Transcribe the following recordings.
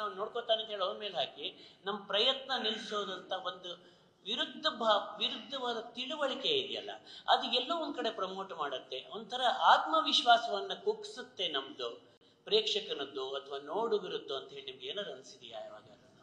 ನಾವು ನೋಡ್ಕೋತಾನೆ ಅಂತ ಹೇಳಿ ಅವ್ರ ಮೇಲೆ ಹಾಕಿ ನಮ್ಮ ಪ್ರಯತ್ನ ನಿಲ್ಲಿಸೋದಂತ ಒಂದು ವಿರುದ್ಧ ಭಾ ವಿರುದ್ಧವಾದ ತಿಳುವಳಿಕೆ ಇದೆಯಲ್ಲ ಅದು ಎಲ್ಲೋ ಒಂದ್ ಕಡೆ ಪ್ರಮೋಟ್ ಮಾಡುತ್ತೆ ಒಂಥರ ಆತ್ಮವಿಶ್ವಾಸವನ್ನ ಕುಗ್ಸುತ್ತೆ ನಮ್ದು ಪ್ರೇಕ್ಷಕನದ್ದು ಅಥವಾ ನೋಡುಗರದ್ದು ಅಂತ ಹೇಳಿ ನಿಮ್ಗೆ ಏನಾದ್ರು ಅನ್ಸಿದೆಯಾ ಯಾವಾಗ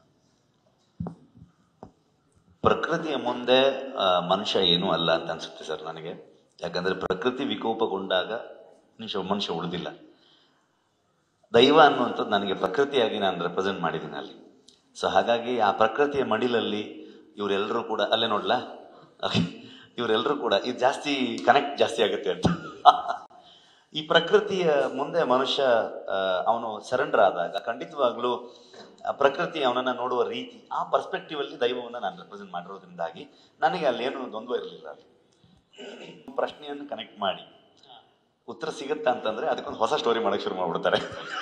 ಪ್ರಕೃತಿಯ ಮುಂದೆ ಆ, ಮನುಷ್ಯ ಏನೂ ಅಲ್ಲ ಅಂತ ಅನ್ಸುತ್ತೆ ಸರ್ ನನಗೆ ಯಾಕಂದ್ರೆ ಪ್ರಕೃತಿ ವಿಕೋಪಗೊಂಡಾಗ ಮನುಷ್ಯ ಮನುಷ್ಯ ಉಳಿದಿಲ್ಲ ದೈವ ಅನ್ನುವಂಥದ್ದು ನನಗೆ ಪ್ರಕೃತಿಯಾಗಿ ನಾನು ರೆಪ್ರೆಸೆಂಟ್ ಮಾಡಿದ್ದೀನಿ ಅಲ್ಲಿ ಸೊ ಹಾಗಾಗಿ ಆ ಪ್ರಕೃತಿಯ ಮಡಿಲಲ್ಲಿ ಇವರೆಲ್ಲರೂ ಕೂಡ ಅಲ್ಲೇ ನೋಡ್ಲಾ ಇವರೆಲ್ಲರೂ ಕೂಡ ಇದು ಜಾಸ್ತಿ ಕನೆಕ್ಟ್ ಜಾಸ್ತಿ ಆಗುತ್ತೆ ಅಂತ ಈ ಪ್ರಕೃತಿಯ ಮುಂದೆ ಮನುಷ್ಯ ಅವನು ಸರೆಂಡರ್ ಆದಾಗ ಖಂಡಿತವಾಗ್ಲೂ ಆ ಪ್ರಕೃತಿ ಅವನನ್ನ ನೋಡುವ ರೀತಿ ಆ ಪರ್ಸ್ಪೆಕ್ಟಿವ್ ಅಲ್ಲಿ ದೈವವನ್ನ ನಾನು ರೆಪ್ರೆಸೆಂಟ್ ಮಾಡಿರೋದ್ರಿಂದಾಗಿ ನನಗೆ ಅಲ್ಲೇನು ದ್ವಂದ್ವ ಇರಲಿಲ್ಲ ಅಲ್ಲಿ ಪ್ರಶ್ನೆಯನ್ನು ಕನೆಕ್ಟ್ ಮಾಡಿ ಉತ್ತರ ಸಿಗುತ್ತಾ ಅಂತಂದ್ರೆ ಅದಕ್ಕೊಂದು ಹೊಸ ಸ್ಟೋರಿ ಮಾಡಕ್ ಶುರು ಮಾಡ್ಬಿಡ್ತಾರೆ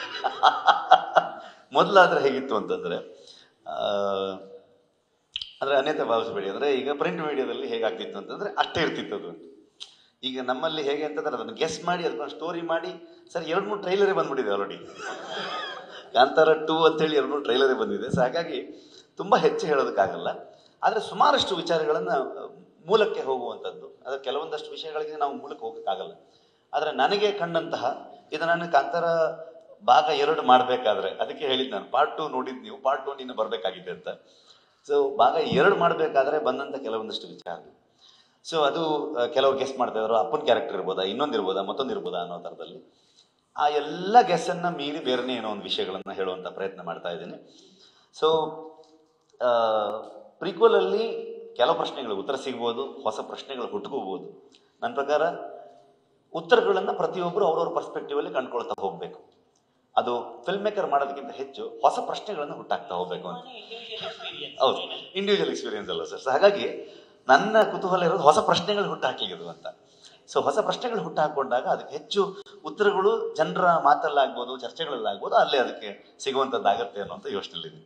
ಮೊದಲಾದ್ರೆ ಹೇಗಿತ್ತು ಅಂತಂದ್ರೆ ಆ, ಅಂದ್ರೆ ಅನ್ಯತೆ ಭಾವಿಸಬೇಡಿ ಅಂದ್ರೆ ಈಗ ಪ್ರಿಂಟ್ ಮೀಡಿಯಾದಲ್ಲಿ ಹೇಗಾಗ್ತಿತ್ತು ಅಂತಂದ್ರೆ ಅಷ್ಟೇ ಇರ್ತಿತ್ತು ಅದು ಈಗ ನಮ್ಮಲ್ಲಿ ಹೇಗೆ ಅಂತಂದ್ರೆ ಅದನ್ನು ಗೆಸ್ ಮಾಡಿ ಅದಕ್ಕೊಂದು ಸ್ಟೋರಿ ಮಾಡಿ ಸರ್ ಎರಡು ಮೂರು ಟ್ರೈಲರೇ ಬಂದ್ಬಿಟ್ಟಿದೆ ಆಲ್ರೆಡಿ ಕಾಂತಾರ ಟೂ ಅಂತೇಳಿ ಎರಡು ಮೂರು ಟ್ರೈಲರೇ ಬಂದಿದೆ ಸೊ ಹಾಗಾಗಿ ತುಂಬಾ ಹೆಚ್ಚು ಹೇಳೋದಕ್ಕಾಗಲ್ಲ ಆದ್ರೆ ಸುಮಾರಷ್ಟು ವಿಚಾರಗಳನ್ನ ಆ, ಮೂಲಕ್ಕೆ ಹೋಗುವಂಥದ್ದು ಅದ್ರ ಕೆಲವೊಂದಷ್ಟು ವಿಷಯಗಳಿಗೆ ನಾವು ಮೂಲಕ್ಕೆ ಹೋಗಕ್ಕಾಗಲ್ಲ ಆದ್ರೆ ನನಗೆ ಕಂಡಂತಹ ಇದು ನಾನು ಕಾಂತಾರ ಭಾಗ ಎರಡು ಮಾಡ್ಬೇಕಾದ್ರೆ ಅದಕ್ಕೆ ಹೇಳಿದ್ ನಾನು ಪಾರ್ಟ್ ಟು ನೋಡಿದ್ ನೀವು ಪಾರ್ಟ್ ಟು ನೀನು ಬರ್ಬೇಕಾಗಿದೆ ಅಂತ ಸೊ ಭಾಗ ಎರಡು ಮಾಡ್ಬೇಕಾದ್ರೆ ಬಂದಂತ ಕೆಲವೊಂದಷ್ಟು ವಿಚಾರ ಸೊ ಅದು ಆ, ಕೆಲವ್ರು ಗೆಸ್ ಮಾಡ್ತಾ ಇದ್ರು ಅಪ್ಪನ ಕ್ಯಾರೆಕ್ಟರ್ ಇರ್ಬೋದಾ ಇನ್ನೊಂದು ಇರ್ಬೋದಾ ಮತ್ತೊಂದು ಇರ್ಬೋದಾ ಅನ್ನೋ ಥರದಲ್ಲಿ ಆ ಎಲ್ಲ ಗೆಸ್ಸನ್ನ ಮೀರಿ ಬೇರೆನೇ ಏನೋ ಒಂದು ವಿಷಯಗಳನ್ನ ಹೇಳುವಂತ ಪ್ರಯತ್ನ ಮಾಡ್ತಾ ಇದ್ದೀನಿ ಸೊ ಪ್ರಿಕ್ವಲ್ ಅಲ್ಲಿ ಕೆಲವು ಪ್ರಶ್ನೆಗಳು ಉತ್ತರ ಸಿಗ್ಬೋದು ಹೊಸ ಪ್ರಶ್ನೆಗಳು ಹುಟ್ಕೋಬಹುದು ನನ್ನ ಪ್ರಕಾರ ಉತ್ತರಗಳನ್ನ ಪ್ರತಿಯೊಬ್ಬರು ಅವ್ರವ್ರ ಪರ್ಸ್ಪೆಕ್ಟಿವ್ ಅಲ್ಲಿ ಕಂಡ್ಕೊಳ್ತಾ ಹೋಗ್ಬೇಕು ಅದು ಫಿಲ್ಮ್ ಮೇಕರ್ ಮಾಡೋದಕ್ಕಿಂತ ಹೆಚ್ಚು ಹೊಸ ಪ್ರಶ್ನೆಗಳನ್ನು ಹುಟ್ಟಾಕ್ತಾ ಹೋಗ್ಬೇಕು ಅಂತ ಹೌದು ಇಂಡಿವಿಜುವಲ್ ಎಕ್ಸ್ಪೀರಿಯನ್ಸ್ ಅಲ್ಲ ಸರ್ ಹಾಗಾಗಿ ನನ್ನ ಕುತೂಹಲ ಇರೋದು ಹೊಸ ಪ್ರಶ್ನೆಗಳು ಹುಟ್ಟಾಕ್ಲಿದ್ದು ಅಂತ ಸೊ ಹೊಸ ಪ್ರಶ್ನೆಗಳು ಹುಟ್ಟಾಕೊಂಡಾಗ ಅದಕ್ಕೆ ಹೆಚ್ಚು ಉತ್ತರಗಳು ಜನರ ಮಾತಲ್ಲಾಗ್ಬೋದು ಚರ್ಚೆಗಳಲ್ಲಾಗ್ಬೋದು ಅಲ್ಲೇ ಅದಕ್ಕೆ ಸಿಗುವಂತದ್ದಾಗತ್ತೆ ಅನ್ನುವಂಥ ಯೋಚನೆಯಲ್ಲಿದೆ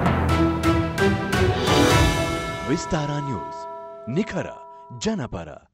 ವಿಸ್ತಾರ ನ್ಯೂಸ್ ನಿಖರ ಜನಪರ